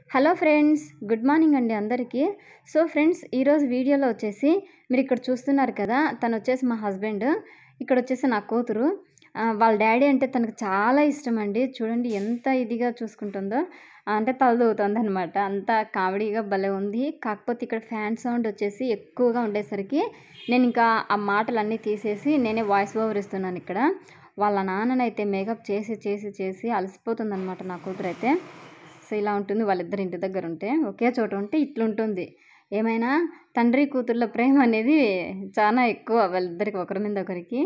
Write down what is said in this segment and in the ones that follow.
Hello friends good morning అండి అందరికీ so friends ఈరోజు వీడియోలో వచ్చేసి మీరు ఇక్కడ చూస్తున్నారు కదా తను వచ్చేసి మా హస్బెండ్ ఇక్కడ వచ్చేసి నా కూతురు ఆ, వాళ్ళ డాడీ అంటే తనకు చాలా ఇష్టం అండి చూడండి ఎంత ఇదిగా చూసుకుంటుందో అంటే తలదూగుతుంది అనమాట అంత కామెడీగా భలే ఉంది కాకపోతే ఇక్కడ ఫ్యాన్ సౌండ్ వచ్చేసి ఎక్కువగా ఉండేసరికి నేను ఇంకా ఆ మాటలన్నీ తీసేసి నేనే వాయిస్ ఓవర్ ఇస్తున్నాను ఇక్కడ వాళ్ళ నాన్ననైతే మేకప్ చేసి చేసి చేసి అలసిపోతుంది అనమాట నా కూతురు అయితే సో ఇలా ఉంటుంది వాళ్ళిద్దరు ఇంటి దగ్గర ఉంటే ఒకే చోట ఉంటే ఇట్లుంటుంది ఏమైనా తండ్రి కూతుర్ల ప్రేమ అనేది చాలా ఎక్కువ వాళ్ళిద్దరికి ఒకరి మీద ఒకరికి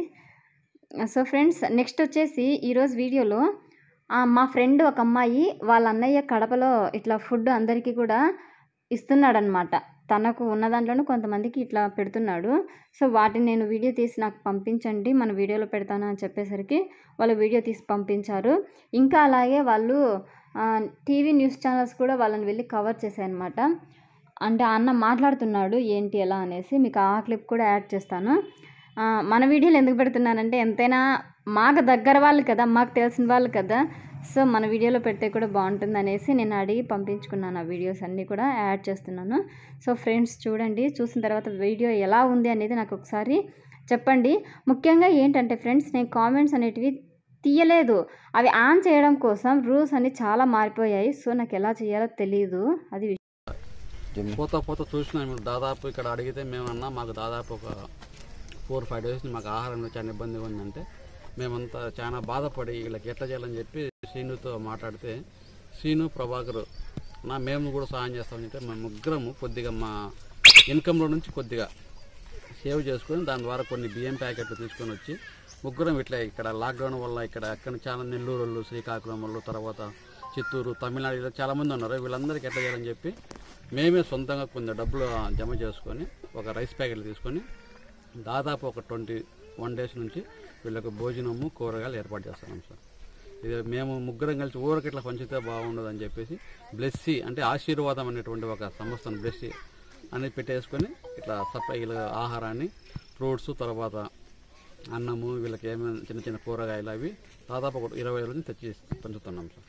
సో ఫ్రెండ్స్ నెక్స్ట్ వచ్చేసి ఈరోజు వీడియోలో ఆ, మా ఫ్రెండ్ ఒక అమ్మాయి వాళ్ళ అన్నయ్య కడపలో ఇట్లా ఫుడ్ అందరికీ కూడా ఇస్తున్నాడనమాట తనకు ఉన్న దాంట్లోనూ కొంతమందికి ఇట్లా పెడుతున్నాడు సో వాటిని నేను వీడియో తీసి నాకు పంపించండి మన వీడియోలో పెడతాను అని చెప్పేసరికి వాళ్ళు వీడియో తీసి పంపించారు ఇంకా అలాగే వాళ్ళు టీవీ న్యూస్ ఛానల్స్ కూడా వాళ్ళని వెళ్ళి కవర్ చేశాయన్నమాట అంటే ఆ అన్న మాట్లాడుతున్నాడు ఏంటి ఎలా అనేసి మీకు ఆ క్లిప్ కూడా యాడ్ చేస్తాను ఆ, మన వీడియోలు ఎందుకు పెడుతున్నానంటే ఎంతైనా మాకు దగ్గర వాళ్ళు కదా మాకు తెలిసిన వాళ్ళు కదా సో మన వీడియోలో పెడితే కూడా బాగుంటుంది అనేసి నేను అడిగి పంపించుకున్నాను ఆ వీడియోస్ అన్నీ కూడా యాడ్ చేస్తున్నాను సో ఫ్రెండ్స్ చూడండి చూసిన తర్వాత వీడియో ఎలా ఉంది అనేది నాకు ఒకసారి చెప్పండి ముఖ్యంగా ఏంటంటే ఫ్రెండ్స్ నేను కామెంట్స్ అనేటివి తీయలేదు అవి ఆన్ చేయడం కోసం రూల్స్ అన్ని చాలా మారిపోయాయి సో నాకు ఎలా చేయాలో తెలియదు అది విషయం. పోతా పోతా చూసినాం ఇప్పుడు దాదాపు ఇక్కడ అడిగితే మేమన్నా మాకు దాదాపు ఒక ఫోర్ ఫైవ్ డేస్ మాకు ఆహారంలో చాలా ఇబ్బందిగా ఉందంటే మేమంతా చాలా బాధపడి వీళ్ళకి ఎట్లా చేయాలని చెప్పి శ్రీనుతో మాట్లాడితే శ్రీను ప్రభాకర్ నా మేము కూడా సహాయం చేస్తామని చెప్పి మా ముగ్గురము కొద్దిగా మా ఇన్కంలో నుంచి కొద్దిగా సేవ్ చేసుకొని దాని ద్వారా కొన్ని బియ్యం ప్యాకెట్లు తీసుకొని వచ్చి ముగ్గురం ఇట్లా ఇక్కడ లాక్డౌన్ వల్ల ఇక్కడ అక్కడ చాలా నెల్లూరు వాళ్ళు శ్రీకాకుళం వాళ్ళు తర్వాత చిత్తూరు తమిళనాడు ఇలా చాలామంది ఉన్నారు వీళ్ళందరికీ ఎట్లా చేయాలని చెప్పి మేమే సొంతంగా కొన్ని డబ్బులు జమ చేసుకొని ఒక రైస్ ప్యాకెట్లు తీసుకొని దాదాపు ఒక ట్వంటీ వన్ డేస్ నుంచి వీళ్ళకి భోజనము కూరగాయలు ఏర్పాటు చేస్తున్నాం సార్ ఇది మేము ముగ్గురం కలిసి ఊరికి ఇట్లా పంచితే బాగుండదు అని చెప్పేసి బ్లెస్సీ అంటే ఆశీర్వాదం అనేటువంటి ఒక సంస్థను బ్లెస్సీ అనేది పెట్టేసుకొని ఇట్లా సప్లై వీళ్ళ ఆహారాన్ని ఫ్రూట్స్ తర్వాత అన్నము వీళ్ళకి ఏమైనా చిన్న చిన్న కూరగాయలు అవి దాదాపు ఒక ఇరవై నుంచి తెచ్చి పంచుతున్నాం సార్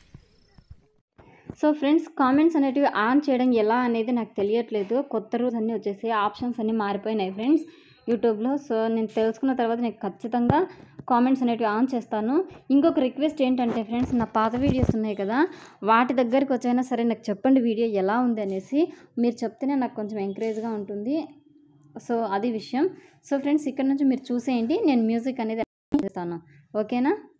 సో ఫ్రెండ్స్ కామెంట్స్ అనేటివి ఆన్ చేయడం ఎలా అనేది నాకు తెలియట్లేదు కొత్త రూల్స్ అన్నీ వచ్చేసి ఆప్షన్స్ అన్నీ మారిపోయినాయి ఫ్రెండ్స్ యూట్యూబ్లో సో నేను తెలుసుకున్న తర్వాత నేను ఖచ్చితంగా కామెంట్స్ అనేటివి ఆన్ చేస్తాను ఇంకొక రిక్వెస్ట్ ఏంటంటే ఫ్రెండ్స్ నా పాత వీడియోస్ ఉన్నాయి కదా వాటి దగ్గరికి వచ్చైనా సరే నాకు చెప్పండి వీడియో ఎలా ఉంది అనేసి మీరు చెప్తేనే నాకు కొంచెం ఎంకరేజ్గా ఉంటుంది సో అది విషయం సో ఫ్రెండ్స్ ఇక్కడ నుంచి మీరు చూసేయండి నేను మ్యూజిక్ అనేది చేస్తాను ఓకేనా